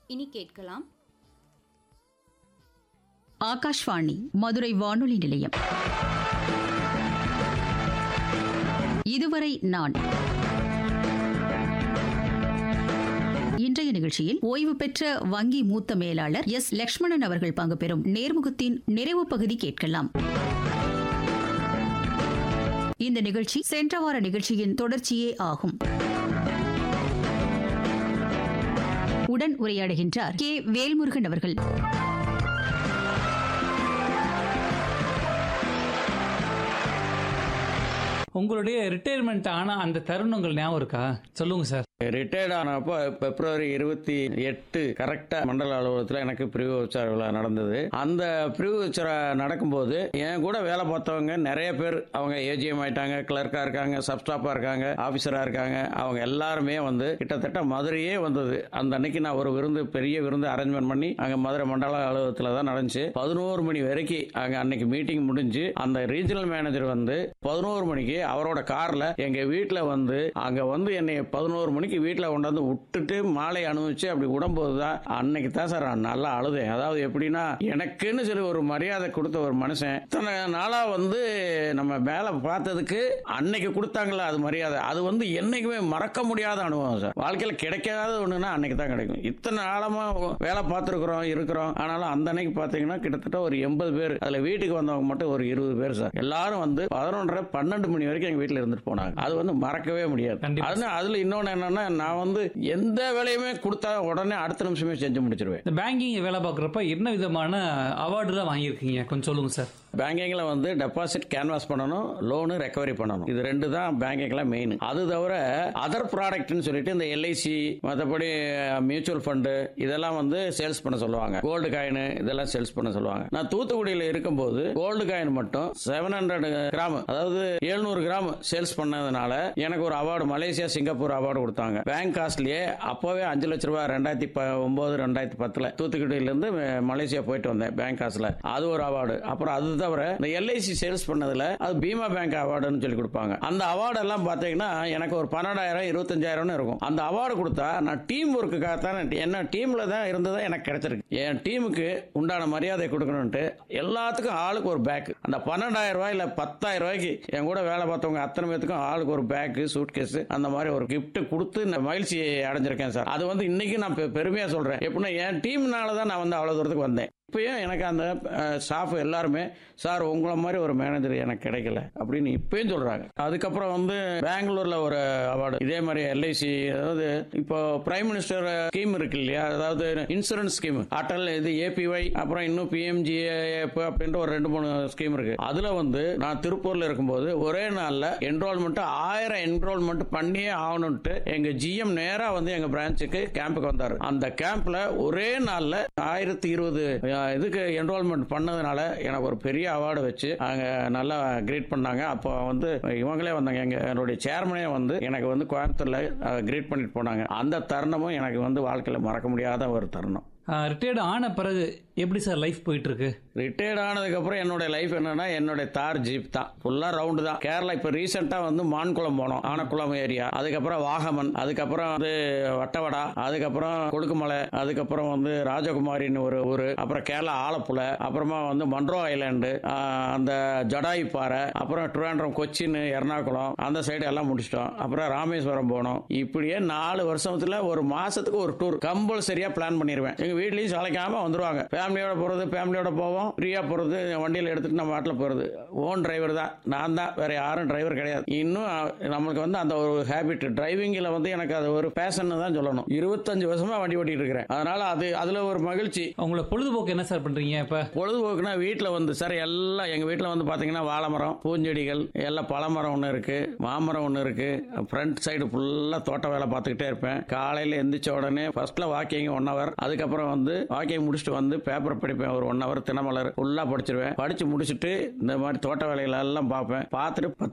இனி கேட்கலாம் ஆகாஷ்வாணி மதுரை வானொலி நிலையம் இதுவரை நான் இன்றைய நிகழ்ச்சியில் ஓய்வு பெற்ற வங்கி மூத்த மேலாளர் எஸ் லட்சுமணன் அவர்கள் பங்கு பெறும் நேர்முகத்தின் நிறைவு பகுதி கேட்கலாம் இந்த நிகழ்ச்சி சென்ற வார நிகழ்ச்சியின் தொடர்ச்சியே ஆகும் உடன் உரையாடுகின்றார் கே வேல்முருகன் அவர்கள் உங்களுடைய ரிட்டையர்மெண்ட் ஆன அந்த தருணங்கள் ஞாபகம் இருக்கா சொல்லுங்க சார் ரிட்டையர்ட் ஆனப்போ பிப்ரவரி இருபத்தி எட்டு கரெக்டாக மண்டல அலுவலகத்தில் எனக்கு பிரிவு உற்சார விழா நடந்தது அந்த பிரிவு உற்சார நடக்கும்போது என் கூட வேலை பார்த்தவங்க நிறைய பேர் அவங்க ஏஜிஎம் ஆயிட்டாங்க கிளர்க்காக இருக்காங்க சப்ஸ்டாப்பாக இருக்காங்க ஆஃபீஸராக இருக்காங்க அவங்க எல்லாருமே வந்து கிட்டத்தட்ட மதுரையே வந்தது அந்த அன்னைக்கு நான் ஒரு விருந்து பெரிய விருந்து அரேஞ்ச்மெண்ட் பண்ணி அங்கே மதுரை மண்டல அலுவலகத்தில் தான் நடந்துச்சு பதினோரு மணி வரைக்கும் அங்கே அன்னைக்கு மீட்டிங் முடிஞ்சு அந்த ரீஜனல் மேனேஜர் வந்து பதினோரு மணிக்கு அவரோட காரில் எங்கள் வீட்டில் வந்து அங்கே வந்து என்னை பதினோரு மணிக்கு வீட்டில் கொண்டாந்து விட்டுட்டு மாலை அனுபவிச்சு அப்படி விடும்போது தான் அன்னைக்கு தான் சார் நான் நல்லா அழுதேன் அதாவது எப்படின்னா எனக்குன்னு சொல்லி ஒரு மரியாதை கொடுத்த ஒரு மனுஷன் இத்தனை நாளாக வந்து நம்ம வேலை பார்த்ததுக்கு அன்னைக்கு கொடுத்தாங்களா அது மரியாதை அது வந்து என்னைக்குமே மறக்க முடியாத அனுபவம் சார் வாழ்க்கையில் கிடைக்காத ஒன்றுனா அன்னைக்கு தான் கிடைக்கும் இத்தனை ஆழமாக வேலை பார்த்துருக்குறோம் இருக்கிறோம் ஆனாலும் அந்த அன்னைக்கு பார்த்தீங்கன்னா கிட்டத்தட்ட ஒரு எண்பது பேர் அதில் வீட்டுக்கு வந்தவங்க மட்டும் ஒரு இருபது பேர் சார் எல்லாரும் வந்து பதினொன்றரை பன்னெண்டு மணி வரைக்கும் எங்கள் வீட்டில் இருந்துட்டு போனாங்க அது வந்து மறக்கவே முடியாது கண்டிப்பா. அது அதில் இன்னொன்று என்னன்னா நான் வந்து எந்த வேலையுமே கொடுத்தா உடனே அடுத்த நிமிஷமே செஞ்சு முடிச்சிருவேன் இந்த பேங்கிங் வேலை பார்க்குறப்ப என்ன விதமான அவார்டுலாம் வாங்கியிருக்கீங்க கொஞ்சம் சொல்லுங்க சார் பேங்கிங்கில் வந்து டெபாசிட் கேன்வாஸ் பண்ணணும் லோனு ரெக்கவரி பண்ணணும் இது ரெண்டு தான் பேங்கிங்கில் மெயின் அது தவிர அதர் ப்ராடக்ட்னு சொல்லிட்டு இந்த எல்ஐசி மற்றபடி மியூச்சுவல் ஃபண்டு இதெல்லாம் வந்து சேல்ஸ் பண்ண சொல்லுவாங்க கோல்டு காயின் இதெல்லாம் சேல்ஸ் பண்ண சொல்லுவாங்க நான் தூத்துக்குடியில் இருக்கும்போது கோல்டு காயின் மட்டும் செவன் ஹண்ட்ரட் கிராம் அதாவது எழுநூறு கிராம் சேல்ஸ் பண்ணதுனால எனக்கு ஒரு அவார்டு மலேசியா சிங்கப்பூர் அவார்டு கொடுத்தாங்க பேங்க் காஸ்ட்லயே அப்போவே அஞ்சு லட்ச ரூபாய் ரெண்டாயிரத்தி ப- ஒன்பது ரெண்டாயிரத்தி பத்தில் தூத்துக்குடியிலேருந்து மலேசியா போயிட்டு வந்தேன் பேங்க் காசில் அது ஒரு அவார்டு அப்புறம் அது தவிர இந்த எல்ஐசி சேல்ஸ் பண்ணதுல அது பீமா பேங்க் அவார்டுன்னு சொல்லி கொடுப்பாங்க அந்த அவார்டு எல்லாம் பார்த்தீங்கன்னா எனக்கு ஒரு பன்னெண்டாயிரம் இருபத்தஞ்சாயிரம்னு இருக்கும் அந்த அவார்டு கொடுத்தா நான் டீம் ஒர்க்குக்காக தான் என்ன டீம்ல தான் இருந்ததா எனக்கு கிடைச்சிருக்கு என் டீமுக்கு உண்டான மரியாதை கொடுக்கணும்ட்டு எல்லாத்துக்கும் ஆளுக்கு ஒரு பேக் அந்த பன்னெண்டாயிரம் ரூபாய் இல்ல பத்தாயிரம் ரூபாய்க்கு என் கூட வேலை பார்த்தவங்க அத்தனை பேத்துக்கும் ஆளுக்கு ஒரு பேக்கு சூட் கேஸ் அந்த மாதிரி ஒரு gift கொடுத்து இந்த மகிழ்ச்சி அடைஞ்சிருக்கேன் சார் அது வந்து இன்னைக்கு நான் பெ- பெருமையா சொல்றேன் எப்படின்னா என் டீம்னால தான் நான் வந்து அவ்வளவு தூரத்துக்கு வந்தேன் இப்பயும் எனக்கு அந்த ஸ்டாஃப் எல்லாருமே சார் உங்களை மாதிரி ஒரு மேனேஜர் எனக்கு கிடைக்கல அப்படின்னு இப்பயும் சொல்றாங்க அதுக்கப்புறம் வந்து பெங்களூர்ல ஒரு அவார்டு இதே மாதிரி எல்ஐசி அதாவது இப்போ பிரைம் மினிஸ்டர் ஸ்கீம் இருக்கு இல்லையா அதாவது இன்சூரன்ஸ் ஸ்கீம் அட்டல் இது ஏபிஒய் அப்புறம் இன்னும் பிஎம்ஜிஏஎஃப் அப்படின்ற ஒரு ரெண்டு மூணு ஸ்கீம் இருக்கு அதுல வந்து நான் திருப்பூர்ல இருக்கும்போது ஒரே நாள்ல என்ரோல்மெண்ட் ஆயிரம் என்ரோல்மெண்ட் பண்ணியே ஆகணும்ட்டு எங்க ஜிஎம் நேரா வந்து எங்க பிரான்ச்சுக்கு கேம்புக்கு வந்தாரு அந்த கேம்ப்ல ஒரே நாள்ல ஆயிரத்தி இருபது இதுக்கு என்ரோல்மெண்ட் பண்ணதுனால எனக்கு ஒரு பெரிய அவார்டு வச்சு அங்க நல்லா கிரேட் பண்ணாங்க அப்போ வந்து இவங்களே வந்தாங்க எங்க என்னுடைய சேர்மனே வந்து எனக்கு வந்து கோயம்புத்தூர்ல கிரேட் பண்ணிட்டு போனாங்க அந்த தருணமும் எனக்கு வந்து வாழ்க்கையில மறக்க முடியாத ஒரு தருணம் ரிட்டையர்டு ஆன பிறகு எப்படி சார் லைஃப் போயிட்டு இருக்கு ரிட்டையர்ட் ஆனதுக்கப்புறம் என்னுடைய லைஃப் என்னன்னா என்னுடைய தார் ஜீப் தான் ஃபுல்லாக ரவுண்டு தான் கேரளா இப்போ ரீசெண்டாக வந்து மான்குளம் போனோம் ஆனக்குளம் ஏரியா அதுக்கப்புறம் வாகமன் அதுக்கப்புறம் வந்து வட்டவடா அதுக்கப்புறம் கொடுக்குமலை அதுக்கப்புறம் வந்து ராஜகுமாரின்னு ஒரு ஊர் அப்புறம் கேரளா ஆலப்புழை அப்புறமா வந்து மன்ரோ ஐலாண்டு ஆஹ், அந்த ஜடாயு பாறை அப்புறம் ட்ரிவாண்ட்ரம் கொச்சின் எர்ணாகுளம் அந்த சைடு எல்லாம் முடிச்சிட்டோம் அப்புறம் ராமேஸ்வரம் போனோம் இப்படியே நாலு வருஷத்துல ஒரு மாசத்துக்கு ஒரு டூர் கம்பல்சரியா பிளான் பண்ணிடுவேன் எங்க வீட்லயும் சளைக்காம வந்துருவாங்க ஃபேமிலியோட போறது ஃபேமிலியோட போவோம் ஃப்ரீயா போறது வண்டியில் எடுத்துட்டு நம்ம வாட்டில் போறது ஓன் டிரைவர் தான் நான் தான் வேற யாரும் டிரைவர் கிடையாது இன்னும் அஹ், நம்மளுக்கு வந்து அந்த ஒரு ஹேபிட் டிரைவிங்கில் வந்து எனக்கு அது ஒரு பேஷன் தான் சொல்லணும் இருபத்தஞ்சு வருஷமா வண்டி ஓட்டிட்டு இருக்கிறேன் அதனால அது அதுல ஒரு மகிழ்ச்சி உங்களை பொழுதுபோக்கு என்ன சார் பண்றீங்க இப்ப பொழுதுபோக்குனா வீட்டில் வந்து சார் எல்லாம் எங்கள் வீட்டில் வந்து பார்த்தீங்கன்னா வாழை மரம் பூஞ்செடிகள் எல்லாம் பழமரம் ஒன்று இருக்கு மாமரம் ஒன்று இருக்கு ஃப்ரண்ட் சைடு ஃபுல்லாக தோட்ட வேலை பார்த்துக்கிட்டே இருப்பேன் காலையில் எந்திரிச்ச உடனே ஃபர்ஸ்ட்ல வாக்கிங் ஒன் ஹவர் அதுக்கப்புறம் வந்து வாக்கிங் முடிச்சுட்டு வந்து பேப்பர் படிப்பேன் ஒரு ஒன் ஹவர் தினமலர் ஃபுல்லாக படிச்சிருவேன் படிச்சு முடிச்சுட்டு இந்த மாதிரி தோட்ட வேலைகள் எல்லாம் பார்ப்பேன் பார்த்துட்டு